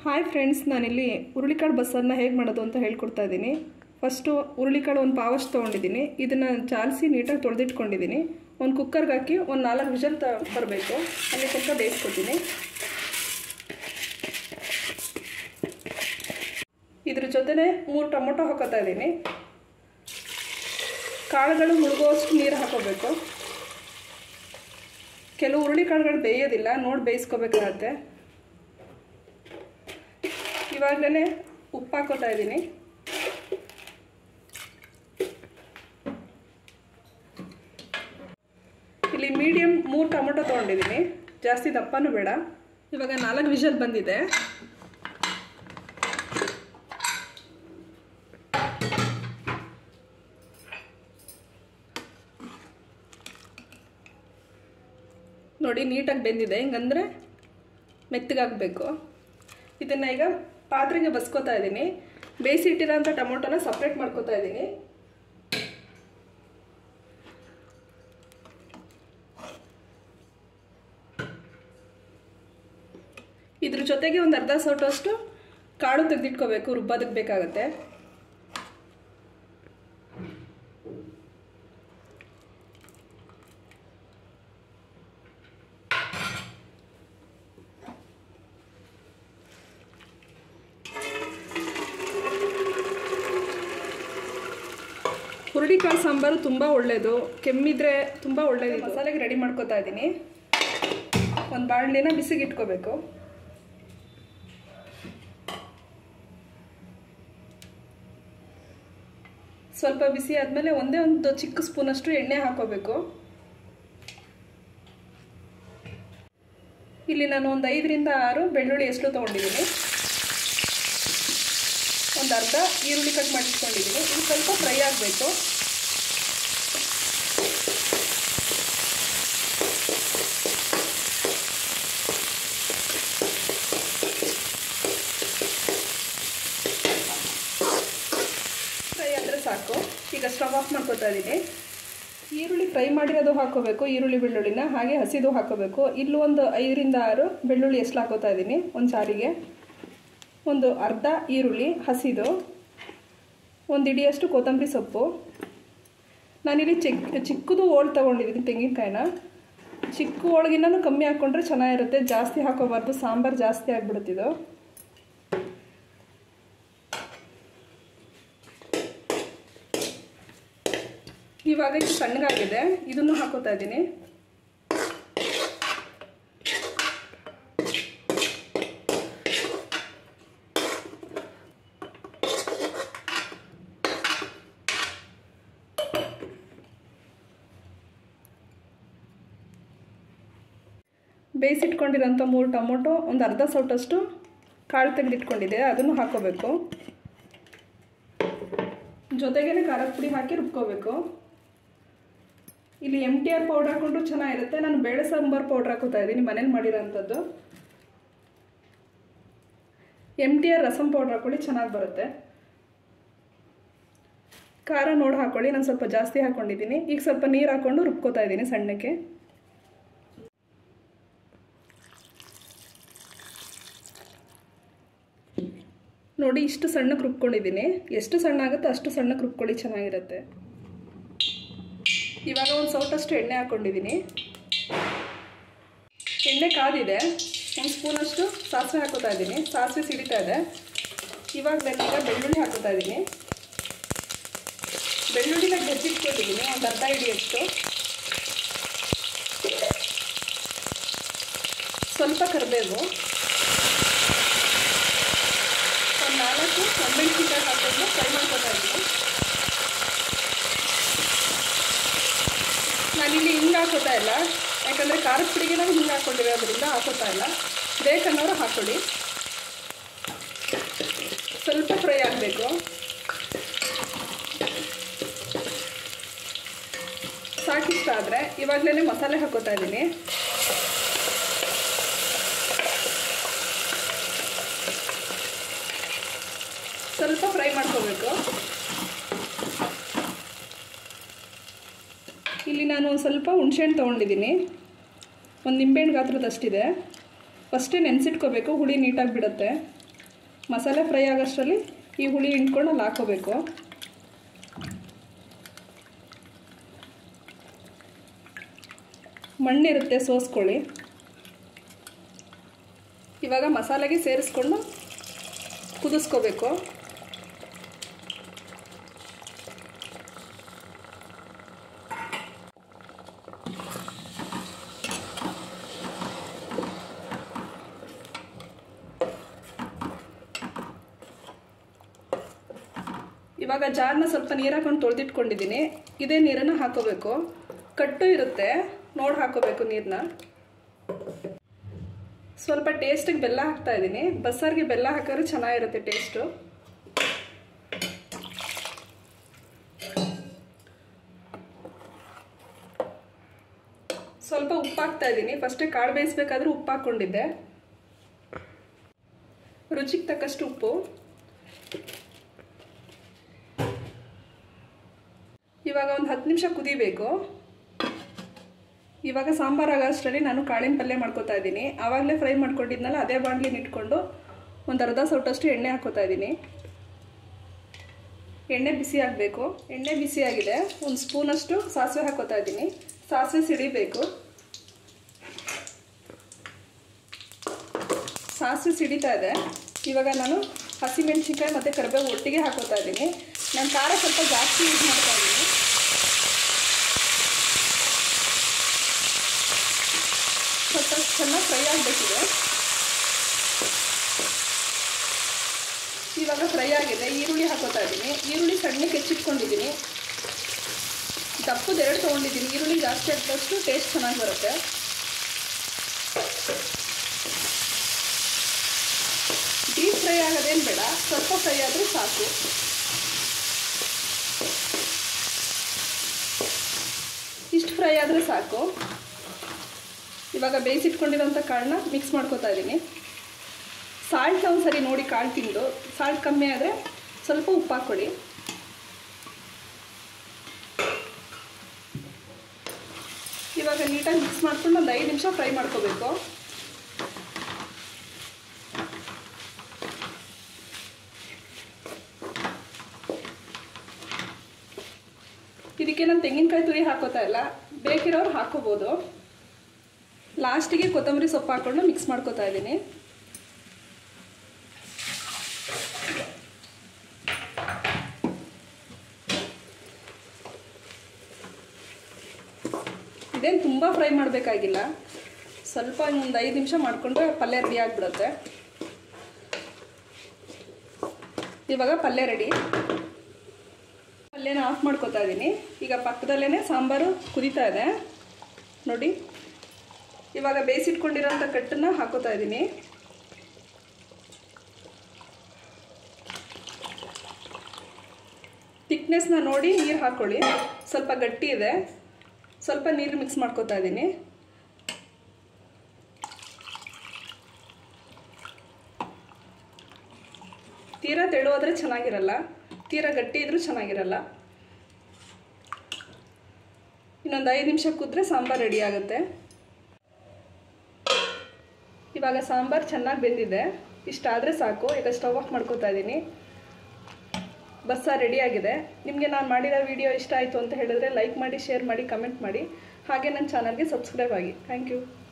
hi friends ನಾನಿಲ್ಲಿ ಹುರುಳಿಕಾಳು ಬಸ್ಸಾರನ್ನ ಹೇಗೆ ಮಾಡೋದು ಅಂತ ಹೇಳ್ಕೊಡ್ತಾ ಇದ್ದೀನಿ ಫಸ್ಟು ಹುರುಳಿಕಾಳು ಒಂದು ಪಾವಷ್ಟು ತೊಗೊಂಡಿದ್ದೀನಿ ಇದನ್ನು ಜಾಲಿಸಿ ನೀಟಾಗಿ ತೊಳೆದಿಟ್ಕೊಂಡಿದ್ದೀನಿ ಒಂದು ಕುಕ್ಕರ್ಗೆ ಹಾಕಿ ಒಂದು ನಾಲ್ಕು ವಿಷಲ್ ತ ಬರಬೇಕು ಅಲ್ಲಿ ತನಕ ಬೇಯಿಸ್ಕೊತೀನಿ ಇದ್ರ ಜೊತೆನೇ ಮೂರು ಟೊಮೊಟೊ ಹಾಕೋತಾ ಇದ್ದೀನಿ ಕಾಳುಗಳು ಮುಳುಗೋಷ್ಟು ನೀರು ಹಾಕೋಬೇಕು ಕೆಲವು ಹುರುಳಿ ಕಾಳುಗಳು ಬೇಯೋದಿಲ್ಲ ನೋಡಿ ಬೇಯಿಸ್ಕೋಬೇಕಾಗತ್ತೆ ಇವಾಗಲೇ ಉಪ್ಪು ಹಾಕೋತಾ ಇದ್ದೀನಿ ಇಲ್ಲಿ ಮೀಡಿಯಮ್ ಮೂರು ಟೊಮೊಟೊ ತೊಗೊಂಡಿದ್ದೀನಿ ಜಾಸ್ತಿ ದಪ್ಪನೂ ಬೇಡ ಇವಾಗ ನಾಲ್ಕು ವಿಷಲ್ ಬಂದಿದೆ ನೋಡಿ ನೀಟಾಗಿ ಬೆಂದಿದೆ ಹಿಂಗಂದರೆ ಮೆತ್ತಗಾಗಬೇಕು ಇದನ್ನು ಈಗ ಪಾತ್ರೆಗೆ ಬಸ್ಕೋತಾ ಇದ್ದೀನಿ ಬೇಯಿಸಿಟ್ಟಿರೋಂಥ ಟೊಮೊಟೊನ ಸಪ್ರೇಟ್ ಮಾಡ್ಕೋತಾ ಇದ್ದೀನಿ ಇದ್ರ ಜೊತೆಗೆ ಒಂದು ಅರ್ಧ ಸೌಟಷ್ಟು ಕಾಳು ತೆಗೆದಿಟ್ಕೋಬೇಕು ರುಬ್ಬೋದಕ್ಕೆ ಬೇಕಾಗತ್ತೆ ಹುರುಳಿಕಾಳು ಸಾಂಬಾರು ತುಂಬ ಒಳ್ಳೆಯದು ಕೆಮ್ಮಿದ್ರೆ ತುಂಬ ಒಳ್ಳೆಯದು ಮಸಾಲೆಗೆ ರೆಡಿ ಮಾಡ್ಕೋತಾ ಇದ್ದೀನಿ ಒಂದು ಬಾಣಲಿನ ಬಿಸಿಗೆ ಇಟ್ಕೋಬೇಕು ಸ್ವಲ್ಪ ಬಿಸಿ ಆದಮೇಲೆ ಒಂದೇ ಒಂದು ಚಿಕ್ಕ ಸ್ಪೂನಷ್ಟು ಎಣ್ಣೆ ಹಾಕೋಬೇಕು ಇಲ್ಲಿ ನಾನು ಒಂದು ಐದರಿಂದ ಆರು ಬೆಳ್ಳುಳ್ಳಿ ಎಷ್ಟು ತೊಗೊಂಡಿದ್ದೀನಿ ಒಂದು ಅರ್ಧ ಈರುಳ್ಳಿ ಕಟ್ ಮಾಡಿಟ್ಕೊಂಡಿದ್ದೀನಿ ಇದು ಸ್ವಲ್ಪ ಫ್ರೈ ಆಗಬೇಕು ಫ್ರೈ ಆದರೆ ಸಾಕು ಈಗ ಸ್ಟವ್ ಆಫ್ ಮಾಡ್ಕೋತಾ ಇದ್ದೀನಿ ಈರುಳ್ಳಿ ಫ್ರೈ ಮಾಡಿರೋದು ಹಾಕೋಬೇಕು ಈರುಳ್ಳಿ ಬೆಳ್ಳುಳ್ಳಿನ ಹಾಗೆ ಹಸಿದು ಹಾಕೋಬೇಕು ಇಲ್ಲೂ ಒಂದು ಐದರಿಂದ ಆರು ಬೆಳ್ಳುಳ್ಳಿ ಎಷ್ಟು ಹಾಕೋತಾ ಇದ್ದೀನಿ ಒಂದು ಸಾರಿಗೆ ಒಂದು ಅರ್ಧ ಈರುಳ್ಳಿ ಹಸಿದು ಒಂದು ಇಡಿಯಷ್ಟು ಕೊತ್ತಂಬರಿ ಸೊಪ್ಪು ನಾನಿಲ್ಲಿ ಚಿಕ್ಕ ಚಿಕ್ಕದು ಓಳು ತೊಗೊಂಡಿದ್ದೀನಿ ತೆಂಗಿನಕಾಯಿನ ಚಿಕ್ಕ ಹೋಳಿಗಿನೂ ಕಮ್ಮಿ ಹಾಕ್ಕೊಂಡ್ರೆ ಚೆನ್ನಾಗಿರುತ್ತೆ ಜಾಸ್ತಿ ಹಾಕೋಬಾರ್ದು ಸಾಂಬಾರು ಜಾಸ್ತಿ ಆಗಿಬಿಡುತ್ತಿದ್ದು ಇವಾಗ ಇದು ಸಣ್ಣಗಾಗಿದೆ ಇದನ್ನು ಹಾಕೋತಾ ಇದ್ದೀನಿ ಬೇಯಿಸಿಟ್ಕೊಂಡಿರೋಂಥ ಮೂರು ಟೊಮೊಟೊ ಒಂದು ಅರ್ಧ ಸೌಟಷ್ಟು ಕಾಳು ತೆಗೆದಿಟ್ಕೊಂಡಿದೆ ಅದನ್ನು ಹಾಕೋಬೇಕು ಜೊತೆಗೇ ಖಾರದ ಪುಡಿ ಹಾಕಿ ರುಬ್ಕೋಬೇಕು ಇಲ್ಲಿ ಎಮ್ ಟಿ ಆರ್ ಪೌಡ್ರ್ ಹಾಕೊಂಡ್ರು ಚೆನ್ನಾಗಿರುತ್ತೆ ನಾನು ಬೇಳೆ ಸಾಂಬಾರು ಪೌಡ್ರ್ ಹಾಕೋತಾ ಇದ್ದೀನಿ ಮನೇಲಿ ಮಾಡಿರೋಂಥದ್ದು M T R rasam powder ಹಾಕೊಳ್ಳಿ ಚೆನ್ನಾಗಿ ಬರುತ್ತೆ ಖಾರ ನೋಡಿ ಹಾಕೊಳ್ಳಿ ನಾನು ಸ್ವಲ್ಪ ಜಾಸ್ತಿ ಹಾಕ್ಕೊಂಡಿದ್ದೀನಿ ಈಗ ಸ್ವಲ್ಪ ನೀರು ಹಾಕ್ಕೊಂಡು ರುಬ್ಕೋತಾ ಇದ್ದೀನಿ ಸಣ್ಣಕ್ಕೆ ನೋಡಿ ಇಷ್ಟು ಸಣ್ಣಕ್ಕೆ ರುಬ್ಕೊಂಡಿದ್ದೀನಿ ಎಷ್ಟು ಸಣ್ಣ ಆಗುತ್ತೋ ಅಷ್ಟು ಸಣ್ಣಕ್ಕೆ ರುಬ್ಕೊಳ್ಳಿ ಚೆನ್ನಾಗಿರುತ್ತೆ ಇವಾಗ ಒಂದು ಸೌಟಷ್ಟು ಎಣ್ಣೆ ಹಾಕ್ಕೊಂಡಿದ್ದೀನಿ ಎಣ್ಣೆ ಕಾದಿದೆ ಒಂದು ಸ್ಪೂನಷ್ಟು ಸಾಸಿವೆ ಹಾಕೋತಾ ಇದ್ದೀನಿ ಸಾಸಿವೆ ಸಿಡಿತಾ ಇದೆ ಇವಾಗ ನಾನೀಗ ಬೆಳ್ಳುಳ್ಳಿ ಹಾಕೋತಾ ಇದ್ದೀನಿ ಬೆಳ್ಳುಳ್ಳಿನ ಬೆಚ್ಚಿಟ್ಕೊಂಡಿದ್ದೀನಿ ಒಂದು ಅರ್ಧ ಹಿಡಿಯಷ್ಟು ಸ್ವಲ್ಪ ಕರಿಬೇವು ಒಂದು ನಾಲ್ಕು ಒಣಮೆಣಸಿನ್ಕಾಯಿ ಹಾಕೊಂಡು ಫ್ರೈ ಮಾಡ್ಕೊತಾ ಇದ್ದೀನಿ ನಾನಿಲ್ಲಿ ಹಿಂಗೆ ಹಾಕೋತಾ ಇಲ್ಲ ಯಾಕಂದರೆ ಖಾರದ ಪುಡಿಗೆ ನಾವು ಹಿಂಗೆ ಹಾಕ್ಕೊಂಡಿರೋದ್ರಿಂದ ಹಾಕೋತಾ ಇಲ್ಲ ಬೇಕನ್ನೋರು ಹಾಕ್ಕೊಳ್ಳಿ ಸ್ವಲ್ಪ ಫ್ರೈ ಆಗಬೇಕು ಸಾಕಿಷ್ಟ ಆದರೆ ಇವಾಗಲೇ ಮಸಾಲೆ ಹಾಕೋತಾ ಇದ್ದೀನಿ ಸ್ವಲ್ಪ ಫ್ರೈ ಮಾಡ್ಕೋಬೇಕು ಇಲ್ಲಿ ನಾನು ಒಂದು ಸ್ವಲ್ಪ ಹುಣಸೆಹಣ್ಣು ತೊಗೊಂಡಿದ್ದೀನಿ ಒಂದು ನಿಂಬೆಹಣ್ಣು ಗಾತ್ರದಷ್ಟಿದೆ ಫಸ್ಟೇ ನೆನೆಸಿಟ್ಕೋಬೇಕು ಹುಳಿ ನೀಟಾಗಿ ಬಿಡುತ್ತೆ ಮಸಾಲೆ ಫ್ರೈ ಆಗೋಷ್ಟರಲ್ಲಿ ಈ ಹುಳಿ ಹಿಂಡ್ಕೊಂಡು ಅಲ್ಲಿ ಹಾಕೋಬೇಕು ಮಣ್ಣಿರುತ್ತೆ ಸೋಸ್ಕೊಳ್ಳಿ ಇವಾಗ ಮಸಾಲೆಗೆ ಸೇರಿಸ್ಕೊಂಡು ಕುದಿಸ್ಕೋಬೇಕು ಇವಾಗ ಜಾರ್ನ ಸ್ವಲ್ಪ ನೀರು ಹಾಕೊಂಡು ತೊಳೆದಿಟ್ಕೊಂಡಿದ್ದೀನಿ ಇದೇ ನೀರನ್ನು ಹಾಕೋಬೇಕು ಕಟ್ಟು ಇರುತ್ತೆ ನೋಡಿ ಹಾಕೋಬೇಕು ನೀರನ್ನ ಸ್ವಲ್ಪ ಟೇಸ್ಟಿಗೆ ಬೆಲ್ಲ ಹಾಕ್ತಾ ಇದ್ದೀನಿ ಬಸ್ಸಾರಿಗೆ ಬೆಲ್ಲ ಹಾಕಿದ್ರೆ ಚೆನ್ನಾಗಿರುತ್ತೆ ಟೇಸ್ಟು ಸ್ವಲ್ಪ ಉಪ್ಪು ಹಾಕ್ತಾ ಇದ್ದೀನಿ ಫಸ್ಟೇ ಕಾಳು ಬೇಯಿಸ್ಬೇಕಾದ್ರೆ ಉಪ್ಪು ಹಾಕ್ಕೊಂಡಿದ್ದೆ ರುಚಿಗೆ ತಕ್ಕಷ್ಟು ಉಪ್ಪು ಇವಾಗ ಒಂದು ಹತ್ತು ನಿಮಿಷ ಕುದಿಬೇಕು ಇವಾಗ ಸಾಂಬಾರು ಆಗೋಷ್ಟರಲ್ಲಿ ನಾನು ಕಾಳಿನ ಪಲ್ಯ ಮಾಡ್ಕೋತಾ ಇದ್ದೀನಿ ಆವಾಗಲೇ ಫ್ರೈ ಮಾಡ್ಕೊಂಡಿದ್ನಲ್ಲ ಅದೇ ಬಾಣಲಿನ ಇಟ್ಕೊಂಡು ಒಂದು ಅರ್ಧ ಸೌಟಷ್ಟು ಎಣ್ಣೆ ಹಾಕೋತಾ ಇದ್ದೀನಿ ಎಣ್ಣೆ ಬಿಸಿ ಆಗಬೇಕು ಎಣ್ಣೆ ಬಿಸಿ ಆಗಿದೆ ಒಂದು ಸ್ಪೂನಷ್ಟು ಸಾಸಿವೆ ಹಾಕೋತಾ ಇದ್ದೀನಿ ಸಾಸಿವೆ ಸಿಡಿಬೇಕು ಸಾಸಿವೆ ಸಿಡಿತಾ ಇದೆ ಇವಾಗ ನಾನು ಹಸಿಮೆಣ್ಸಿನ್ಕಾಯಿ ಮತ್ತು ಕರಿಬೇವು ಒಟ್ಟಿಗೆ ಹಾಕೋತಾ ಇದ್ದೀನಿ ನಾನು ಖಾರ ಸ್ವಲ್ಪ ಜಾಸ್ತಿ ಯೂಸ್ ಮಾಡ್ತಾ ಇದ್ದೀನಿ ಸ್ವಲ್ಪ ಚೆನ್ನಾಗಿ ಫ್ರೈ ಆಗಬೇಕಿದೆ ಇವಾಗ ಫ್ರೈ ಆಗಿದೆ ಈರುಳ್ಳಿ ಹಾಕೋತಾ ಇದ್ದೀನಿ ಈರುಳ್ಳಿ ಸಣ್ಣಗೆ ಹೆಚ್ಚಿಟ್ಕೊಂಡಿದ್ದೀನಿ ದಪ್ಪದ ಎರಡು ತೊಗೊಂಡಿದ್ದೀನಿ ಈರುಳ್ಳಿ ಜಾಸ್ತಿ ಹಾಕಿದಷ್ಟು ಟೇಸ್ಟ್ ಚೆನ್ನಾಗಿ ಬರುತ್ತೆ ಡೀಪ್ ಫ್ರೈ ಆಗೋದೇನು ಬೇಡ ಸ್ವಲ್ಪ ಫ್ರೈ ಆದರೆ ಸಾಕು ಇಷ್ಟು ಫ್ರೈ ಆದರೆ ಸಾಕು ಇವಾಗ ಬೇಯಿಸಿಟ್ಕೊಂಡಿರೋಂಥ ಕಾಳನ್ನ ಮಿಕ್ಸ್ ಮಾಡ್ಕೋತಾ ಇದ್ದೀನಿ ಸಾಲ್ಟ್ ಒಂದು ಸರಿ ನೋಡಿ ಕಾಳು ತಿಂದು ಸಾಲ್ಟ್ ಕಮ್ಮಿ ಆದರೆ ಸ್ವಲ್ಪ ಉಪ್ಪು ಹಾಕ್ಕೊಡಿ ಇವಾಗ ನೀಟಾಗಿ ಮಿಕ್ಸ್ ಮಾಡ್ಕೊಂಡು ಒಂದು ಐದು ನಿಮಿಷ ಫ್ರೈ ಮಾಡ್ಕೋಬೇಕು ಇದಕ್ಕೆ ನಾನು ತೆಂಗಿನಕಾಯಿ ತುರಿ ಹಾಕೋತಾ ಇಲ್ಲ ಬೇಕಿರೋರು ಹಾಕೋಬೋದು ಲಾಸ್ಟಿಗೆ ಕೊತ್ತಂಬರಿ ಸೊಪ್ಪು ಹಾಕ್ಕೊಂಡು ಮಿಕ್ಸ್ ಮಾಡ್ಕೋತಾ ಇದ್ದೀನಿ ಇದೇನು ತುಂಬ ಫ್ರೈ ಮಾಡಬೇಕಾಗಿಲ್ಲ ಸ್ವಲ್ಪ ಒಂದು ಐದು ನಿಮಿಷ ಮಾಡಿಕೊಂಡ್ರೆ ಪಲ್ಯ ರೆಡಿ ಆಗಿಬಿಡುತ್ತೆ ಇವಾಗ ಪಲ್ಯ ರೆಡಿ ಪಲ್ಯನ ಆಫ್ ಮಾಡ್ಕೋತಾ ಇದ್ದೀನಿ ಈಗ ಪಕ್ಕದಲ್ಲೇ ಸಾಂಬಾರು ಕುದೀತಾ ಇದೆ ನೋಡಿ ಇವಾಗ ಬೇಯಿಸಿಟ್ಕೊಂಡಿರೋಂಥ ಕಟ್ಟನ್ನು ಹಾಕೋತಾ ಇದ್ದೀನಿ ಥಿಕ್ನೆಸ್ನ ನೋಡಿ ನೀರು ಹಾಕ್ಕೊಳ್ಳಿ ಸ್ವಲ್ಪ ಗಟ್ಟಿ ಇದೆ ಸ್ವಲ್ಪ ನೀರು ಮಿಕ್ಸ್ ಮಾಡ್ಕೋತಾ ಇದ್ದೀನಿ ತೀರಾ ತೆಳುವಾದರೆ ಚೆನ್ನಾಗಿರಲ್ಲ ತೀರಾ ಗಟ್ಟಿ ಇದ್ರೂ ಚೆನ್ನಾಗಿರಲ್ಲ ಇನ್ನೊಂದು ಐದು ನಿಮಿಷ ಕುದ್ರೆ ಸಾಂಬಾರು ರೆಡಿ ಆಗುತ್ತೆ ಇವಾಗ ಸಾಂಬಾರು ಚೆನ್ನಾಗಿ ಬೆಂದಿದೆ ಇಷ್ಟಾದರೆ ಸಾಕು ಈಗ ಸ್ಟವ್ ಆಫ್ ಮಾಡ್ಕೋತಾ ಇದ್ದೀನಿ ಬಸ್ಸಾರು ರೆಡಿಯಾಗಿದೆ ನಿಮಗೆ ನಾನು ಮಾಡಿರೋ ವಿಡಿಯೋ ಇಷ್ಟ ಆಯಿತು ಅಂತ ಹೇಳಿದ್ರೆ ಲೈಕ್ ಮಾಡಿ ಶೇರ್ ಮಾಡಿ ಕಮೆಂಟ್ ಮಾಡಿ ಹಾಗೆ ನನ್ನ ಚಾನಲ್ಗೆ ಸಬ್ಸ್ಕ್ರೈಬ್ ಆಗಿ ಥ್ಯಾಂಕ್ ಯು